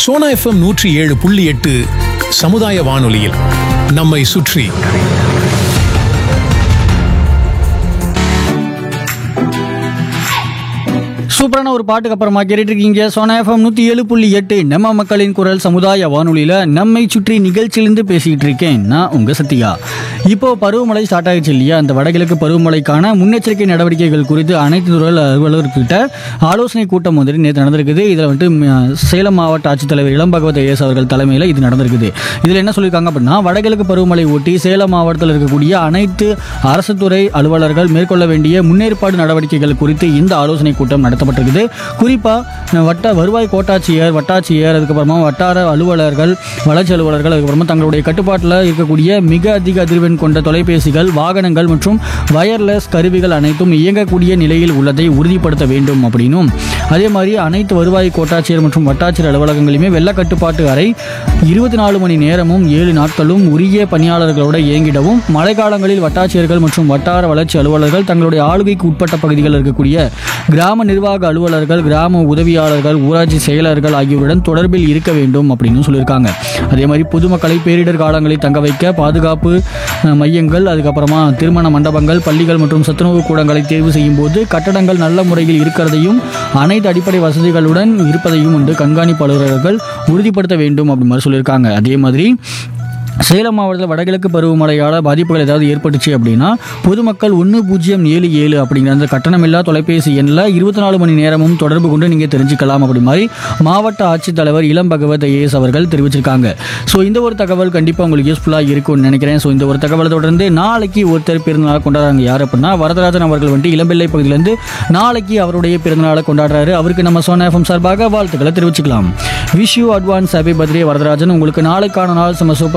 Sona FM நூற்றி ஏழு புள்ளி எட்டு சமுதாய வானொலியில் நம்மை சுற்றி சூப்பரான ஒரு பாட்டுக்கு அப்புறமா கேட்டுட்டு இருக்கீங்க சோனா எஃப்எம் நூற்றி ஏழு புள்ளி எட்டு நம்ம மக்களின் குரல் சமுதாய வானொலியில் நம்மை சுற்றி நிகழ்ச்சியிலிருந்து பேசிக்கிட்டு இருக்கேன் நான் உங்கள் சத்யா இப்போ பருவமழை ஸ்டார்ட் ஆகிடுச்சு இல்லையா அந்த வடகிழக்கு பருவமழைக்கான முன்னெச்சரிக்கை நடவடிக்கைகள் குறித்து அனைத்து துறை அலுவலர்கிட்ட ஆலோசனை கூட்டம் வந்துட்டு நேற்று நடந்திருக்குது இதில் வந்துட்டு ம், சேலம் மாவட்ட ஆட்சித்தலைவர் இளம் பகவத் ஐஎஸ் அவர்கள் தலைமையில் இது நடந்திருக்குது இதில் என்ன சொல்லியிருக்காங்க அப்படின்னா வடகிழக்கு பருவமழை ஒட்டி சேலம் மாவட்டத்தில் இருக்கக்கூடிய அனைத்து அரசு துறை அலுவலர்கள் மேற்கொள்ள வேண்டிய முன்னேற்பாடு நடவடிக்கைகள் குறித்து இந்த ஆலோசனை கூட்டம் நடத்தப்பட்டிருக்குது குறிப்பாக வட்ட வருவாய் கோட்டாட்சியர் வட்டாட்சியர் அதுக்கப்புறமா வட்டார அலுவலர்கள் வளர்ச்சி அலுவலர்கள் அதுக்கப்புறமா தங்களுடைய கட்டுப்பாட்டில் இருக்கக்கூடிய மிக அதிக அதிர்வெண் கொண்ட தொலைபேசிகள் வாகனங்கள் மற்றும் வயர்லெஸ் கருவிகள் அனைத்தும் இயங்கக்கூடிய நிலையில் உள்ளதை உறுதிப்படுத்த வேண்டும் அப்படின்னும் அதே மாதிரி அனைத்து வருவாய் கோட்டாட்சியர் மற்றும் வட்டாட்சியர் அலுவலகங்களையுமே வெள்ள கட்டுப்பாட்டு அறை இருபத்தி நாலு மணி நேரமும் ஏழு நாட்களும் உரிய பணியாளர்களோட இயங்கிடவும் மழைக்காலங்களில் வட்டாட்சியர்கள் மற்றும் வட்டார வளர்ச்சி அலுவலர்கள் தங்களுடைய ஆளுகைக்கு உட்பட்ட பகுதிகளில் இருக்கக்கூடிய கிராம நிர்வாக அலுவலர்கள் கிராம உதவியாளர்கள் ஊராட்சி செயலர்கள் ஆகியோருடன் தொடர்பில் இருக்க வேண்டும் அப்படின்னு சொல்லியிருக்காங்க அதே மாதிரி பொதுமக்களை பேரிடர் காலங்களில் தங்க வைக்க பாதுகாப்பு அஹ், மையங்கள் அதுக்கப்புறமா திருமண மண்டபங்கள் பள்ளிகள் மற்றும் சத்துணவு கூடங்களை தேர்வு செய்யும் போது கட்டடங்கள் நல்ல முறையில் இருக்கிறதையும் அனைத்து அடிப்படை வசதிகளுடன் இருப்பதையும் வந்து கண்காணிப்பு அலுவலர்கள் உறுதிப்படுத்த வேண்டும் அப்படி மாதிரி சொல்லியிருக்காங்க அதே மாதிரி சேலம் மாவட்டத்தில் வடகிழக்கு பருவமழையால் பாதிப்புகள் ஏதாவது ஏற்பட்டுச்சு அப்படின்னா பொதுமக்கள் ஒன்று பூஜ்ஜியம் ஏழு ஏழு அப்படிங்கிற அந்த கட்டணமில்லா தொலைபேசி எண்ணில் இருபத்தி நாலு மணி நேரமும் தொடர்பு கொண்டு நீங்கள் தெரிஞ்சுக்கலாம் அப்படி மாதிரி மாவட்ட ஆட்சித்தலைவர் இளம் பகவத் ஐஏஎஸ் அவர்கள் தெரிவிச்சிருக்காங்க ஸோ இந்த ஒரு தகவல் கண்டிப்பாக உங்களுக்கு யூஸ்ஃபுல்லாக இருக்கும்னு நினைக்கிறேன் ஸோ இந்த ஒரு தகவலை தொடர்ந்து நாளைக்கு ஒருத்தர் பிறந்தநாள் கொண்டாடுறாங்க யார் அப்படின்னா வரதராஜன் அவர்கள் வந்துட்டு இளம்பிள்ளை பகுதியிலேருந்து நாளைக்கு அவருடைய பிறந்தநாளை கொண்டாடுறாரு அவருக்கு நம்ம சோனா எஃப்எம் சார்பாக வாழ்த்துக்களை தெரிவிச்சுக்கலாம் wish you advance happy birthday Varadarajan உங்களுக்கு நாளைக்கான நாள் நம்ம சூப்பர்